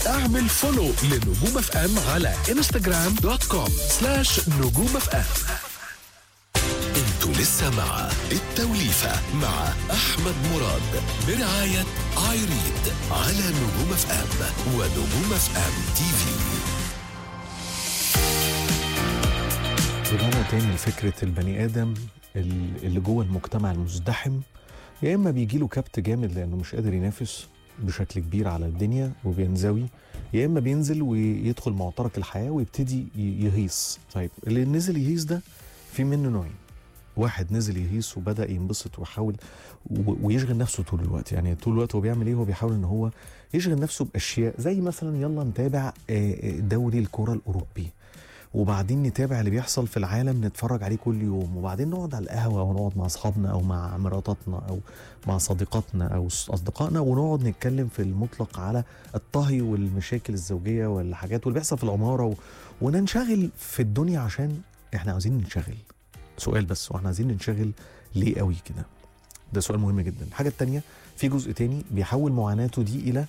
اعمل فولو لنجوم اف ام على انستغرام دوت كوم سلاش نجوم اف ام انتوا لسه مع التوليفة مع احمد مراد برعاية ايريد على نجوم اف ام ونجوم اف ام تي في رجعنا تاني لفكرة البني آدم ال- اللي جوه المجتمع المزدحم يا إما بيجي له كبت جامد لأنه مش قادر ينافس بشكل كبير على الدنيا وبينزوي يا إما بينزل ويدخل معترك الحياة ويبتدي ي- يهيص طيب اللي نزل يهيص ده في منه نوعين واحد نزل يهيص وبدا ينبسط ويحاول و- ويشغل نفسه طول الوقت يعني طول الوقت هو بيعمل ايه هو بيحاول ان هو يشغل نفسه باشياء زي مثلا يلا نتابع آه، آه، دوري الكره الاوروبي وبعدين نتابع اللي بيحصل في العالم نتفرج عليه كل يوم وبعدين نقعد على القهوه ونقعد مع اصحابنا او مع مراتاتنا او مع صديقاتنا او اصدقائنا ونقعد نتكلم في المطلق على الطهي والمشاكل الزوجيه والحاجات واللي بيحصل في العماره و... وننشغل في الدنيا عشان احنا عاوزين ننشغل سؤال بس واحنا عايزين ننشغل ليه قوي كده ده سؤال مهم جدا الحاجه التانية في جزء تاني بيحول معاناته دي الى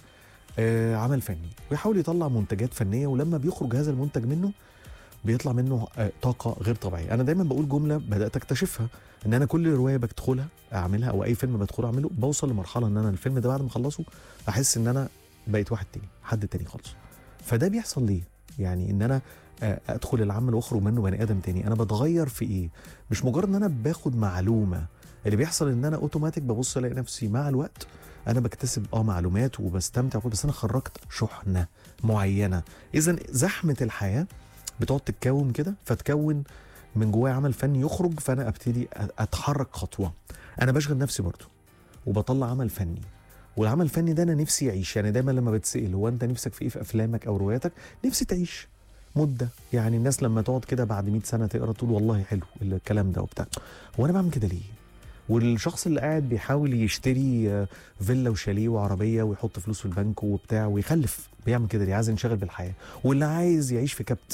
آه عمل فني ويحاول يطلع منتجات فنيه ولما بيخرج هذا المنتج منه بيطلع منه آه، طاقه غير طبيعيه انا دايما بقول جمله بدات اكتشفها ان انا كل روايه بدخلها اعملها او اي فيلم بدخله اعمله بوصل لمرحله ان انا الفيلم ده بعد ما اخلصه احس ان انا بقيت واحد تاني حد تاني خالص فده بيحصل ليه يعني ان انا آه، ادخل العمل واخرج منه بني ادم تاني انا بتغير في ايه مش مجرد ان انا باخد معلومه اللي بيحصل ان انا اوتوماتيك ببص الاقي نفسي مع الوقت انا بكتسب اه معلومات وبستمتع وكل- بس انا خرجت شحنه معينه اذا زحمه الحياه بتقعد تتكون كده فتكون من جوايا عمل فني يخرج فانا ابتدي أ- اتحرك خطوه انا بشغل نفسي برضه وبطلع عمل فني والعمل الفني ده انا نفسي يعيش يعني دايما لما بتسال هو انت نفسك في ايه في افلامك او رواياتك نفسي تعيش مده يعني الناس لما تقعد كده بعد 100 سنه تقرا تقول والله حلو الكلام ده وبتاع هو انا بعمل كده ليه والشخص اللي قاعد بيحاول يشتري آه، فيلا وشاليه وعربيه ويحط فلوس في البنك وبتاع ويخلف بيعمل كده ليه عايز ينشغل بالحياه واللي عايز يعيش في كبت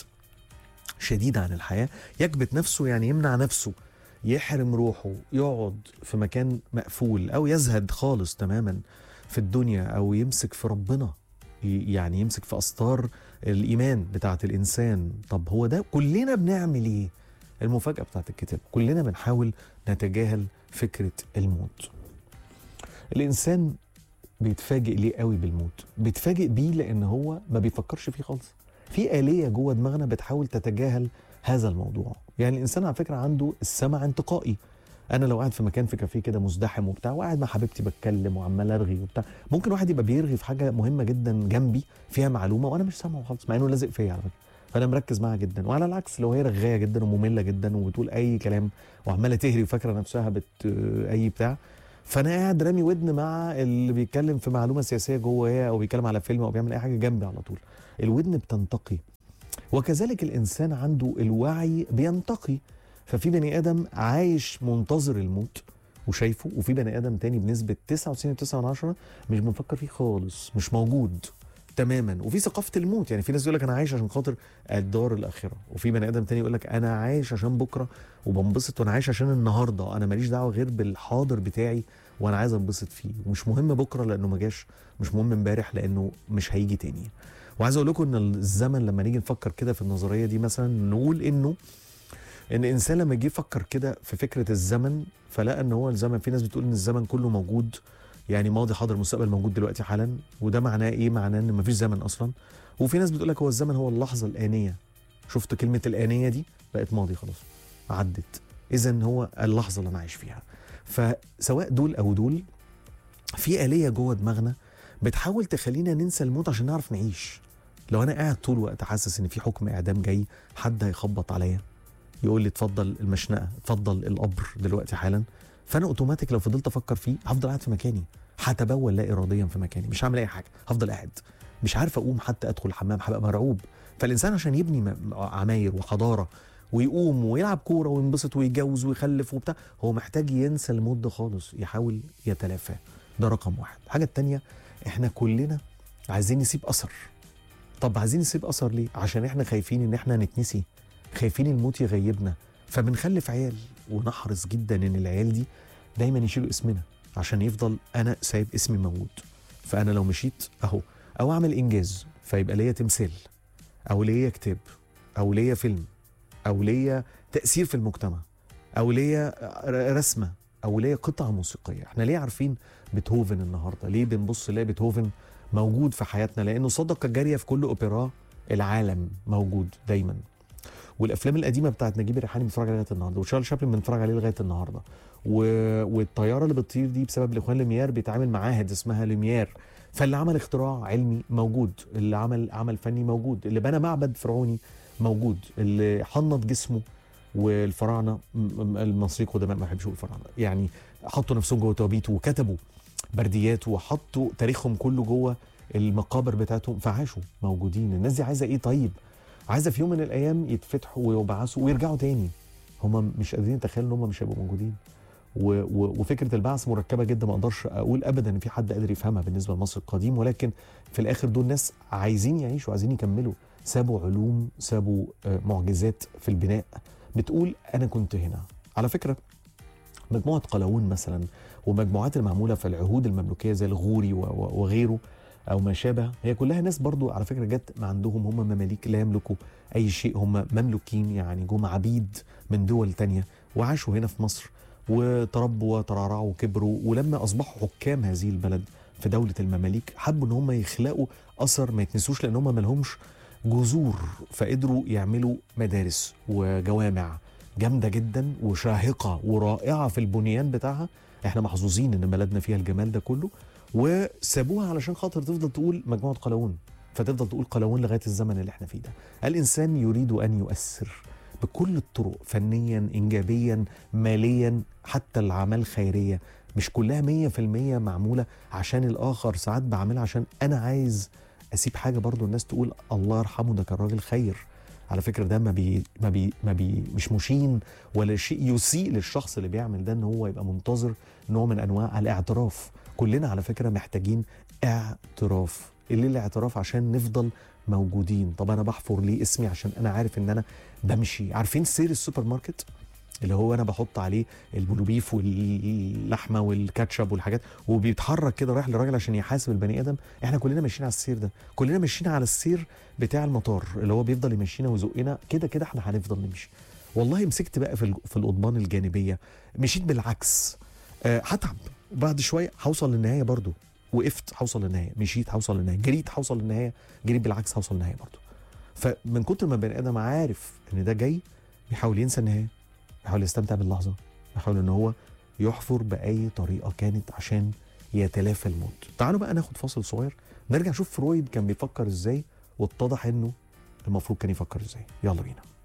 شديد عن الحياه يكبت نفسه يعني يمنع نفسه يحرم روحه يقعد في مكان مقفول او يزهد خالص تماما في الدنيا او يمسك في ربنا ي- يعني يمسك في استار الايمان بتاعت الانسان طب هو ده كلنا بنعمل ايه المفاجاه بتاعت الكتاب كلنا بنحاول نتجاهل فكره الموت الانسان بيتفاجئ ليه قوي بالموت بيتفاجئ بيه لان هو ما بيفكرش فيه خالص في آلية جوه دماغنا بتحاول تتجاهل هذا الموضوع يعني الإنسان على فكرة عنده السمع انتقائي أنا لو قاعد في مكان في كافيه كده مزدحم وبتاع وقاعد مع حبيبتي بتكلم وعمال أرغي وبتاع ممكن واحد يبقى بيرغي في حاجة مهمة جدا جنبي فيها معلومة وأنا مش سامعه خالص مع إنه لازق فيا على فكرة فأنا مركز معاها جدا وعلى العكس لو هي رغاية جدا ومملة جدا وبتقول أي كلام وعمالة تهري وفاكرة نفسها بت أي بتاع فانا قاعد رامي ودن مع اللي بيتكلم في معلومه سياسيه جوه او بيتكلم على فيلم او بيعمل اي حاجه جنبي على طول الودن بتنتقي وكذلك الانسان عنده الوعي بينتقي ففي بني ادم عايش منتظر الموت وشايفه وفي بني ادم تاني بنسبه 99.9 مش بنفكر فيه خالص مش موجود تماما وفي ثقافه الموت يعني في ناس يقول لك انا عايش عشان خاطر الدار الاخره وفي بني ادم تاني يقول لك انا عايش عشان بكره وبنبسط وانا عايش عشان النهارده انا ماليش دعوه غير بالحاضر بتاعي وانا عايز انبسط فيه ومش مهم بكره لانه ما جاش مش مهم امبارح لانه مش هيجي تاني وعايز اقول لكم ان الزمن لما نيجي نفكر كده في النظريه دي مثلا نقول انه ان الانسان لما يجي يفكر كده في فكره الزمن فلقى ان هو الزمن في ناس بتقول ان الزمن كله موجود يعني ماضي حاضر مستقبل موجود دلوقتي حالا وده معناه ايه معناه ان مفيش زمن اصلا وفي ناس بتقول لك هو الزمن هو اللحظه الانيه شفت كلمه الانيه دي بقت ماضي خلاص عدت اذا هو اللحظه اللي انا عايش فيها فسواء دول او دول في آلية جوه دماغنا بتحاول تخلينا ننسى الموت عشان نعرف نعيش لو انا قاعد طول الوقت حاسس ان في حكم اعدام جاي حد هيخبط عليا يقول لي اتفضل المشنقه اتفضل القبر دلوقتي حالا فانا اوتوماتيك لو فضلت افكر فيه هفضل قاعد في مكاني هتبول لا اراديا في مكاني مش هعمل اي حاجه هفضل قاعد مش عارف اقوم حتى ادخل الحمام هبقى مرعوب فالانسان عشان يبني م- عماير وحضاره ويقوم ويلعب كوره وينبسط ويتجوز ويخلف وبتاع هو محتاج ينسى الموت ده خالص يحاول يتلافاه ده رقم واحد الحاجه التانيه احنا كلنا عايزين نسيب اثر طب عايزين نسيب اثر ليه عشان احنا خايفين ان احنا نتنسي خايفين الموت يغيبنا فبنخلف عيال ونحرص جدا ان العيال دي دايما يشيلوا اسمنا عشان يفضل انا سايب اسمي موجود فانا لو مشيت اهو او اعمل انجاز فيبقى ليا تمثال او ليا كتاب او ليا فيلم او ليا تاثير في المجتمع او ليا رسمه او ليا قطعه موسيقيه احنا ليه عارفين بيتهوفن النهارده ليه بنبص نلاقي بيتهوفن موجود في حياتنا لانه صدقه جاريه في كل اوبرا العالم موجود دايما والافلام القديمه بتاعت نجيب الريحاني بنتفرج عليها لغايه النهارده وشارل شابلن بنتفرج عليه لغايه النهارده و... والطياره اللي بتطير دي بسبب الاخوان لوميار بيتعامل معاهد اسمها لوميار فاللي عمل اختراع علمي موجود اللي عمل عمل فني موجود اللي بنى معبد فرعوني موجود اللي حنط جسمه والفراعنه م- م- المصريين قدماء ما بحبش اقول الفراعنه يعني حطوا نفسهم جوه توابيت وكتبوا برديات وحطوا تاريخهم كله جوه المقابر بتاعتهم فعاشوا موجودين الناس دي عايزه ايه طيب عايزه في يوم من الايام يتفتحوا ويبعثوا ويرجعوا تاني هم مش قادرين يتخيلوا ان هم مش هيبقوا موجودين و و وفكره البعث مركبه جدا ما اقدرش اقول ابدا ان في حد قادر يفهمها بالنسبه لمصر القديم ولكن في الاخر دول ناس عايزين يعيشوا عايزين يكملوا سابوا علوم سابوا آه، معجزات في البناء بتقول انا كنت هنا على فكره مجموعه قلاوون مثلا ومجموعات المعموله في العهود المملوكيه زي الغوري و- و- وغيره او ما شابه هي كلها ناس برضو على فكره جت ما عندهم هم مماليك لا يملكوا اي شيء هم مملوكين يعني جم عبيد من دول تانية وعاشوا هنا في مصر وتربوا وترعرعوا وكبروا ولما اصبحوا حكام هذه البلد في دوله المماليك حبوا ان هم يخلقوا اثر ما يتنسوش لان هم ما لهمش جذور فقدروا يعملوا مدارس وجوامع جامده جدا وشاهقه ورائعه في البنيان بتاعها احنا محظوظين ان بلدنا فيها الجمال ده كله وسابوها علشان خاطر تفضل تقول مجموعه قلاوون فتفضل تقول قلاوون لغايه الزمن اللي احنا فيه ده الانسان يريد ان يؤثر بكل الطرق فنيا انجابيا ماليا حتى الاعمال خيريه مش كلها مية في المية معمولة عشان الآخر ساعات بعملها عشان أنا عايز أسيب حاجة برضو الناس تقول الله يرحمه ده كان راجل خير على فكرة ده ما بي ما بي ما بي مش مشين ولا شيء يسيء للشخص اللي بيعمل ده ان هو يبقى منتظر نوع من انواع الاعتراف كلنا على فكرة محتاجين اعتراف ليه الاعتراف عشان نفضل موجودين طب انا بحفر ليه اسمي عشان انا عارف ان انا بمشي عارفين سير السوبر ماركت اللي هو انا بحط عليه البلوبيف واللحمه والكاتشب والحاجات وبيتحرك كده رايح للراجل عشان يحاسب البني ادم احنا كلنا ماشيين على السير ده كلنا ماشيين على السير بتاع المطار اللي هو بيفضل يمشينا ويزقنا كده كده احنا هنفضل نمشي والله مسكت بقى في ال- في القضبان الجانبيه مشيت بالعكس أه هتعب بعد شويه هوصل للنهايه برضو وقفت هوصل للنهايه مشيت هوصل للنهايه جريت هوصل للنهايه جريت بالعكس هوصل للنهايه برضو فمن كتر ما البني ادم عارف ان ده جاي بيحاول ينسى النهايه بيحاول يستمتع باللحظه بيحاول ان هو يحفر باي طريقه كانت عشان يتلافى الموت تعالوا بقى ناخد فاصل صغير نرجع نشوف فرويد كان بيفكر ازاي واتضح انه المفروض كان يفكر ازاي يلا بينا